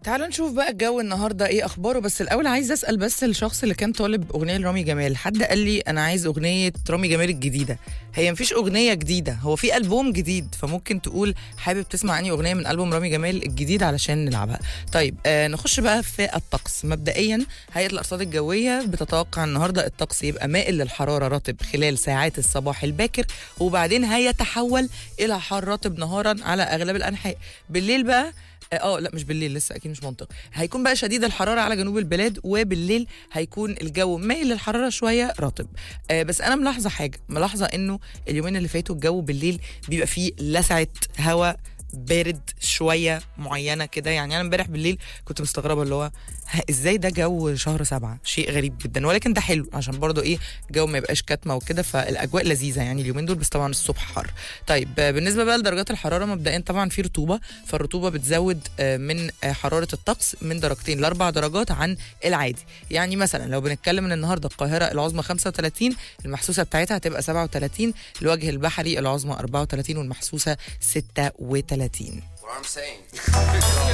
تعالوا نشوف بقى الجو النهارده ايه اخباره بس الاول عايز اسال بس الشخص اللي كان طالب اغنيه لرامي جمال حد قال لي انا عايز اغنيه رامي جمال الجديده هي مفيش اغنيه جديده هو في البوم جديد فممكن تقول حابب تسمع عني اغنيه من البوم رامي جمال الجديد علشان نلعبها طيب آه نخش بقى في الطقس مبدئيا هيئه الارصاد الجويه بتتوقع النهارده الطقس يبقى مائل للحراره رطب خلال ساعات الصباح الباكر وبعدين هيتحول الى حار رطب نهارا على اغلب الانحاء بالليل بقى اه لا مش بالليل لسه اكيد مش منطق هيكون بقى شديد الحراره على جنوب البلاد وبالليل هيكون الجو مايل للحراره شويه رطب آه بس انا ملاحظه حاجه ملاحظه انه اليومين اللي فاتوا الجو بالليل بيبقى فيه لسعه هواء بارد شويه معينه كده يعني انا امبارح بالليل كنت مستغربه اللي هو ها ازاي ده جو شهر سبعة شيء غريب جدا ولكن ده حلو عشان برضو ايه الجو ما يبقاش كاتمه وكده فالاجواء لذيذه يعني اليومين دول بس طبعا الصبح حر طيب آه، بالنسبه بقى لدرجات الحراره مبدئيا طبعا في رطوبه فالرطوبه بتزود آه، من آه، حراره الطقس من درجتين لاربع درجات عن العادي يعني مثلا لو بنتكلم ان النهارده القاهره العظمى 35 المحسوسه بتاعتها هتبقى 37 الوجه البحري العظمى 34 والمحسوسه 36 What I'm saying.